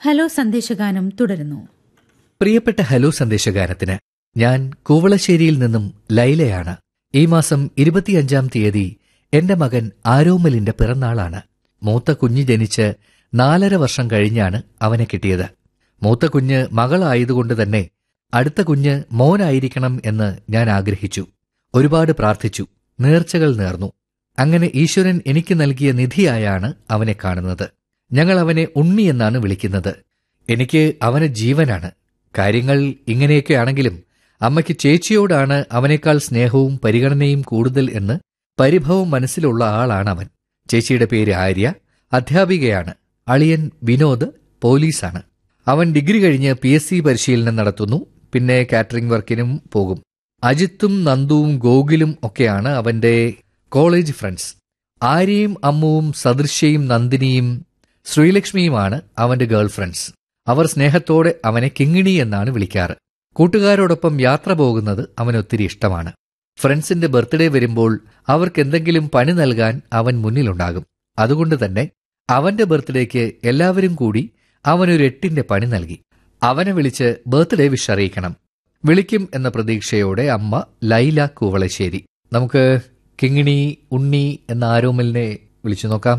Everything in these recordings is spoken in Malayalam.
ഹലോ സന്ദേശഗാനം തുടരുന്നു പ്രിയപ്പെട്ട ഹലോ സന്ദേശഗാനത്തിന് ഞാൻ കൂവളശ്ശേരിയിൽ നിന്നും ലൈലയാണ് ഈ മാസം ഇരുപത്തിയഞ്ചാം തീയതി എന്റെ മകൻ ആരോമലിന്റെ പിറന്നാളാണ് മൂത്ത കുഞ്ഞ് ജനിച്ച് നാലര വർഷം കഴിഞ്ഞാണ് അവനെ കിട്ടിയത് മൂത്ത കുഞ്ഞ് മകളായതുകൊണ്ട് തന്നെ അടുത്ത കുഞ്ഞ് മോനായിരിക്കണം എന്ന് ഞാൻ ആഗ്രഹിച്ചു ഒരുപാട് പ്രാർത്ഥിച്ചു നേർച്ചകൾ നേർന്നു അങ്ങനെ ഈശ്വരൻ എനിക്ക് നൽകിയ നിധിയായാണ് അവനെ കാണുന്നത് ഞങ്ങൾ അവനെ ഉണ്ണി എന്നാണ് വിളിക്കുന്നത് എനിക്ക് അവന് ജീവനാണ് കാര്യങ്ങൾ ഇങ്ങനെയൊക്കെയാണെങ്കിലും അമ്മയ്ക്ക് ചേച്ചിയോടാണ് അവനേക്കാൾ സ്നേഹവും പരിഗണനയും കൂടുതൽ എന്ന് പരിഭവം മനസ്സിലുള്ള ആളാണ് അവൻ ചേച്ചിയുടെ പേര് ആര്യ അധ്യാപികയാണ് അളിയൻ വിനോദ് പോലീസാണ് അവൻ ഡിഗ്രി കഴിഞ്ഞ് പി എസ് സി പരിശീലനം നടത്തുന്നു പിന്നെ കാറ്ററിംഗ് വർക്കിനും പോകും അജിത്തും നന്ദുവും ഗോകുലും ഒക്കെയാണ് അവന്റെ കോളേജ് ഫ്രണ്ട്സ് ആര്യയും അമ്മുവും സദൃശ്യയും നന്ദിനിയും ശ്രീലക്ഷ്മിയുമാണ് അവന്റെ ഗേൾ ഫ്രണ്ട്സ് അവർ സ്നേഹത്തോടെ അവനെ കിങ്ങിണി എന്നാണ് വിളിക്കാറ് കൂട്ടുകാരോടൊപ്പം യാത്ര പോകുന്നത് അവനൊത്തിരി ഇഷ്ടമാണ് ഫ്രണ്ട്സിന്റെ ബർത്ത്ഡേ വരുമ്പോൾ അവർക്ക് എന്തെങ്കിലും പണി നൽകാൻ അവൻ മുന്നിലുണ്ടാകും അതുകൊണ്ട് തന്നെ അവന്റെ ബർത്ത്ഡേക്ക് എല്ലാവരും കൂടി അവനൊരു എട്ടിന്റെ പണി നൽകി അവനെ വിളിച്ച് ബർത്ത്ഡേ വിഷ് അറിയിക്കണം വിളിക്കും എന്ന പ്രതീക്ഷയോടെ അമ്മ ലൈല കൂവളശ്ശേരി നമുക്ക് കിങ്ങിണി ഉണ്ണി എന്ന ആരോമലിനെ വിളിച്ചു നോക്കാം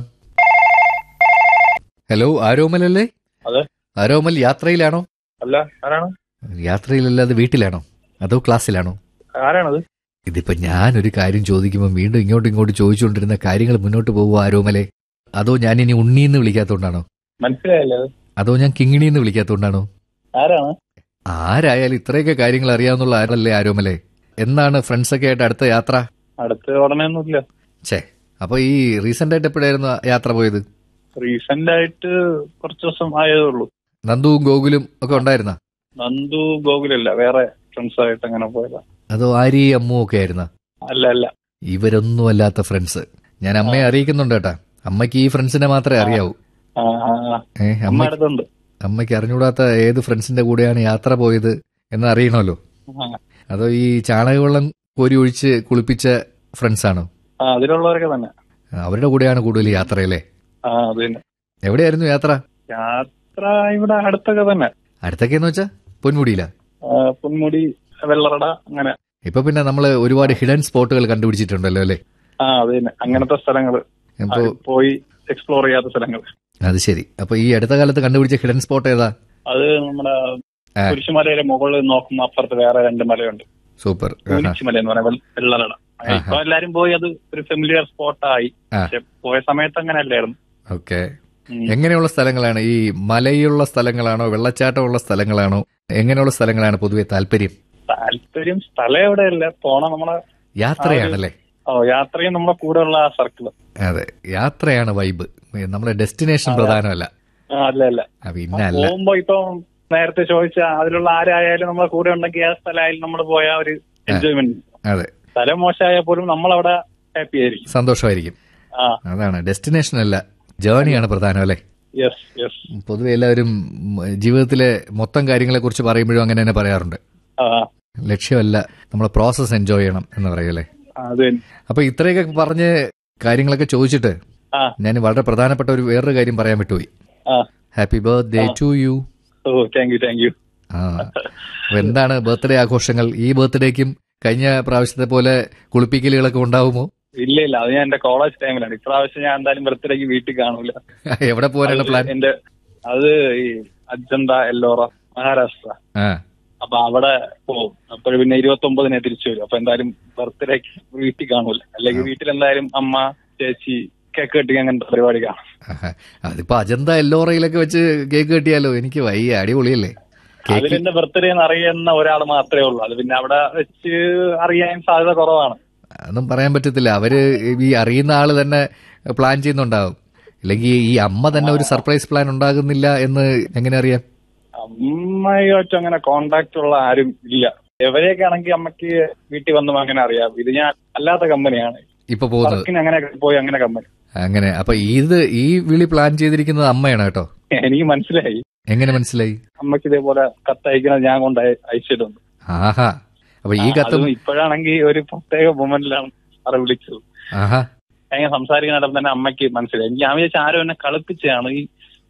ഹലോ ആരോമലല്ലേ അതെ. ആരോമൽ യാത്രയിലാണോ അല്ല ആരാണ് യാത്രയിലല്ലാതെ വീട്ടിലാണോ അതോ ക്ലാസ്സിലാണോ ആരാണത് ഇതിപ്പോ ഞാനൊരു കാര്യം ചോദിക്കുമ്പോൾ വീണ്ടും ഇങ്ങോട്ടും ഇങ്ങോട്ട് ചോദിച്ചുകൊണ്ടിരുന്ന കാര്യങ്ങൾ മുന്നോട്ട് പോകുമോ ആരോമലെ അതോ ഞാൻ ഇനി ഉണ്ണിന്ന് വിളിക്കാത്തോണ്ടാണോ മനസ്സിലായല്ലേ അത് അതോ ഞാൻ കിങ്ങിണിന്ന് വിളിക്കാത്തോണ്ടാണോ ആരാണ് ആരായാലും ഇത്രയൊക്കെ കാര്യങ്ങൾ അറിയാവുന്നുള്ള ആരല്ലേ ആരോമലെ എന്നാണ് ഫ്രണ്ട്സൊക്കെ ആയിട്ട് അടുത്ത യാത്ര അടുത്ത ഉടനെ ഒന്നുമില്ല ഛേ അപ്പൊ ഈ റീസെന്റ് ആയിട്ട് എപ്പോഴായിരുന്നു യാത്ര പോയത് റീസെന്റ് ആയിട്ട് കുറച്ച് ദിവസം ആയതേ ഉള്ളൂ നന്ദുവും ഗോകുലും ഒക്കെ ഉണ്ടായിരുന്ന നന്ദു ഗോകുലല്ല വേറെ ഫ്രണ്ട്സ് ആയിട്ട് അങ്ങനെ പോയതാ അതോ ആരി അമ്മുവും ഒക്കെ ആയിരുന്ന അല്ല അല്ല ഇവരൊന്നും അല്ലാത്ത ഫ്രണ്ട്സ് ഞാൻ അമ്മയെ അറിയിക്കുന്നുണ്ട് കേട്ടാ അമ്മയ്ക്ക് ഈ ഫ്രണ്ട്സിനെ മാത്രമേ അറിയാവൂ ആ, ആ, ആ. ഏ അമ്മ അമ്മ അടുത്തുണ്ട് അമ്മയ്ക്ക് അറിഞ്ഞൂടാത്ത ഏത് ഫ്രണ്ട്സിന്റെ കൂടെയാണ് യാത്ര പോയത് എന്ന് അറിയണമല്ലോ ആ. അതോ ഈ ചാണകവെള്ളം കോരി ഒഴിച്ച് കുളിപ്പിച്ച ഫ്രണ്ട്സ് ആണോ ആ അതിലുള്ളവരൊക്കെ തന്നെ അവരുടെ കൂടെയാണ് കൂടുതൽ യാത്രയല്ലേ ആ അത് തന്നെ എവിടെയായിരുന്നു യാത്ര യാത്ര ഇവിടെ അടുത്തൊക്കെ തന്നെ അടുത്തൊക്കെയെന്ന് വെച്ചാ പൊന്മുടിയില ആ, പൊന്മുടി വെള്ളറട അങ്ങനെ ഇപ്പൊ പിന്നെ നമ്മള് ഒരുപാട് ഹിഡൻ സ്പോട്ടുകൾ കണ്ടുപിടിച്ചിട്ടുണ്ടല്ലോ അല്ലേ ആ അത് തന്നെ അങ്ങനത്തെ സ്ഥലങ്ങള് അപ്പോ ആ, പോയി എക്സ്പ്ലോർ ചെയ്യാത്ത സ്ഥലങ്ങൾ അത് ശരി അപ്പൊ ഈ അടുത്ത കാലത്ത് കണ്ടുപിടിച്ച ഹിഡൻ സ്പോട്ട് ഏതാ അത് നമ്മുടെ ആ. കുരിശുമലയുടെ മുകളിൽ നോക്കുമ്പോ അപ്പുറത്ത് വേറെ രണ്ട് മലയുണ്ട് സൂപ്പർ കൂലിച്ചിമല എന്ന് പറയുന്നത് വെള്ളറട ആഹാ. ഇപ്പൊ എല്ലാരും പോയി അത് ഒരു ഫെമിലിയർ സ്പോട്ടായി ആ. പക്ഷെ പോയ സമയത്ത് അങ്ങനെ അല്ലായിരുന്നു ഓക്കെ ഉം. എങ്ങനെയുള്ള സ്ഥലങ്ങളാണ് ഈ മലയുള്ള സ്ഥലങ്ങളാണോ വെള്ളച്ചാട്ടമുള്ള സ്ഥലങ്ങളാണോ എങ്ങനെയുള്ള സ്ഥലങ്ങളാണ് പൊതുവെ താല്പര്യം താല്പര്യം സ്ഥലം എവിടെയല്ല പോണം നമ്മളെ യാത്രയാണല്ലേ ഓ യാത്രയും നമ്മുടെ കൂടെ ഉള്ള ആ സർക്കിള് അതെ യാത്രയാണ് വൈബ് നമ്മളെ ഡെസ്റ്റിനേഷൻ പ്രധാനമല്ല അല്ല അല്ല ആ, പിന്നെ അല്ല പോകുമ്പോ ഇപ്പൊ നേരത്തെ ചോദിച്ച അതിലുള്ള ആരായാലും നമ്മളെ കൂടെ ഉണ്ടെങ്കിൽ ആ സ്ഥലമായാലും നമ്മൾ പോയ ഒരു എൻജോയ്മെന്റ് അതെ സ്ഥലം മോശമായാൽ പോലും നമ്മളവിടെ ഹാപ്പി ആയിരിക്കും സന്തോഷമായിരിക്കും ആ അതാണ് ഡെസ്റ്റിനേഷൻ അല്ല ജേർണിയാണ് പ്രധാനം അല്ലേ യെസ് യെസ് പൊതുവെ എല്ലാവരും ഉം, ജീവിതത്തിലെ മൊത്തം കാര്യങ്ങളെ കുറിച്ച് പറയുമ്പോഴും അങ്ങനെ തന്നെ പറയാറുണ്ട് ആ ലക്ഷ്യമല്ല നമ്മളെ പ്രോസസ് എൻജോയ് ചെയ്യണം എന്ന് പറയല്ലേ ആ, അത് തന്നെ അപ്പൊ ഇത്രയൊക്കെ പറഞ്ഞ് കാര്യങ്ങളൊക്കെ ചോദിച്ചിട്ട് ആ ഞാൻ വളരെ പ്രധാനപ്പെട്ട ഒരു വേറൊരു കാര്യം പറയാൻ വിട്ടുപോയി ആ ഹാപ്പി ബർത്ത്ഡേ ടു യു ഓ താങ്ക് യു താങ്ക് യു ആ അപ്പൊ എന്താണ് ബർത്ത്ഡേ ആഘോഷങ്ങൾ ഈ ബർത്ത്ഡേക്കും കഴിഞ്ഞ പ്രാവശ്യത്തെ പോലെ കുളിപ്പിക്കലുകളൊക്കെ ഉണ്ടാവുമോ ഇല്ല ഇല്ല അത് ഞാൻ എന്റെ കോളേജ് ടൈമിലാണ് ഇപ്രാവശ്യം ഞാൻ എന്തായാലും ബർത്ത്ഡേക്ക് വീട്ടിൽ കാണൂല എവിടെ പോകാനാണ് അത് പ്ലാൻ എന്റെ അത് ഈ അജന്ത എല്ലോറ മഹാരാഷ്ട്ര ആ അപ്പൊ അവിടെ പോകും അപ്പോൾ പിന്നെ ഇരുപത്തി ഒമ്പതിനെ തിരിച്ചു വരും അപ്പൊ എന്തായാലും ബർത്ത്ഡേക്ക് വീട്ടിൽ കാണൂല അല്ലെങ്കിൽ വീട്ടിൽ എന്തായാലും അമ്മ ചേച്ചി കേക്ക് കെട്ടി അങ്ങനത്തെ പരിപാടി കാണും ആഹാ. അതിപ്പോ അജന്ത എല്ലോറയിലൊക്കെ വെച്ച് കേക്ക് കെട്ടിയാലോ എനിക്ക് വയ്യ അടിപൊളിയല്ലേ അതിൽ കേക്ക് എന്റെ ബർത്ത്ഡേ എന്ന് അറിയുന്ന ഒരാൾ മാത്രമേ ഉള്ളൂ അത് പിന്നെ അവിടെ വെച്ച് അറിയാൻ സാധ്യത കുറവാണ് അതൊന്നും പറയാൻ പറ്റത്തില്ല അവര് ഈ അറിയുന്ന ആള് തന്നെ പ്ലാൻ ചെയ്യുന്നുണ്ടാവും അല്ലെങ്കിൽ ഈ അമ്മ തന്നെ ഒരു സർപ്രൈസ് പ്ലാൻ ഉണ്ടാകുന്നില്ല എന്ന് എങ്ങനെ അറിയാം അമ്മയുമായിട്ട് അങ്ങനെ കോണ്ടാക്ട് ഉള്ള ആരും ഇല്ല എവരെയൊക്കെ ആണെങ്കിൽ അമ്മക്ക് വീട്ടിൽ വന്നും അങ്ങനെ അറിയാം ഇത് ഞാൻ അല്ലാത്ത കമ്പനിയാണ് ഇപ്പൊ പോകുന്നത് വർക്കിന് അങ്ങനെ പോയി അങ്ങനെ കമ്പനി അങ്ങനെ അപ്പൊ ഇത് ഈ വിളി പ്ലാൻ ചെയ്തിരിക്കുന്നത് അമ്മയാണ് കേട്ടോ എനിക്ക് മനസ്സിലായി എങ്ങനെ മനസ്സിലായി അമ്മക്ക് ഇതേപോലെ കത്ത് അയക്കുന്നത് ഞാൻ കൊണ്ട് അയ- അയച്ചിട്ടുണ്ട് ആഹാ അപ്പൊ ഈ കത്തും അതും ഇപ്പോഴാണെങ്കിൽ ഒരു പ്രത്യേക മൊമെന്റിലാണ് സാറ് വിളിച്ചത് ആഹാ ഞാൻ സംസാരിക്കുന്നിടം തന്നെ അമ്മയ്ക്ക് മനസ്സിലായി എനിക്ക് ഞാൻ വിചാരിച്ച ആരോ എന്നെ കളിപ്പിച്ചതാണ് ഈ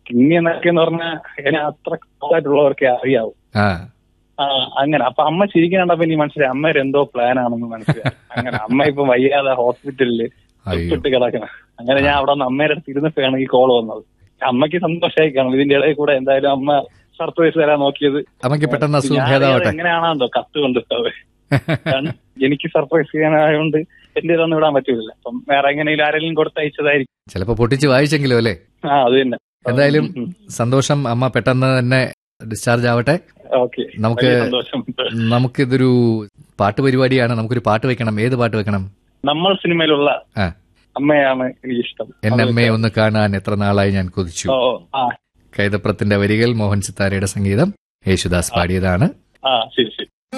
കിങ്ങി എന്നൊക്കെ എന്ന് പറഞ്ഞാൽ എന്നെ അത്ര ആയിട്ടുള്ളവർക്കേ അറിയാവൂ ആ ആ അങ്ങനെ അപ്പൊ അമ്മ ചിരിക്കാൻ കണ്ടപ്പോ എനിക്ക് മനസ്സിലായി അമ്മയുടെ എന്തോ പ്ലാൻ ആണെന്ന് മനസ്സിലായി അങ്ങനെ അമ്മ ഇപ്പൊ വയ്യാതെ ഹോസ്പിറ്റലില് അയ്യോ പെട്ട് കിടക്കണം അങ്ങനെ ഞാൻ അവിടെ നിന്ന് അമ്മയുടെ അടുത്ത് ഇരുന്നപ്പോഴാണ് ഈ കോൾ വന്നത് അമ്മയ്ക്ക് സന്തോഷമായി കാണും ഇതിന്റെ ഇടയിൽ കൂടെ എന്തായാലും അമ്മ സർപ്രൈസ് തരാൻ നോക്കിയത് അമ്മയ്ക്ക് പെട്ടെന്ന് അസുഖം ഞാൻ ഭേദമാവട്ടെ എങ്ങനെയാണെന്തോ കത്ത് കൊണ്ടിട്ടത് കാരണം എനിക്ക് സർപ്രൈസ് ചെയ്യാനായതുകൊണ്ട് എന്റെ ഇതൊന്നും വിടാൻ പറ്റൂല അപ്പം വേറെ എങ്ങനെയും ആരെങ്കിലും കൊടുത്തയച്ചതായിരിക്കും ചിലപ്പോ പൊട്ടിച്ച് വായിച്ചെങ്കിലും അല്ലേ ആ അത് തന്നെ എന്തായാലും സന്തോഷം അമ്മ പെട്ടെന്ന് തന്നെ ഡിസ്ചാർജ് ആവട്ടെ ഓക്കെ നമുക്ക് സന്തോഷം നമുക്കിതൊരു പാട്ട് പരിപാടിയാണ് നമുക്കൊരു പാട്ട് വെക്കണം ഏത് പാട്ട് വെക്കണം നമ്മൾ സിനിമയിലുള്ള ആ അമ്മയാണ് എനിക്ക് ഇഷ്ടം എന്നെ അമ്മയെ ഒന്ന് കാണാൻ എത്ര നാളായി ഞാൻ കൊതിച്ചു ഓ ആ കൈതപ്രത്തിന്റെ വരികൾ മോഹൻ സിത്താരയുടെ സംഗീതം യേശുദാസ് പാടിയതാണ് ആ ശരി ശരി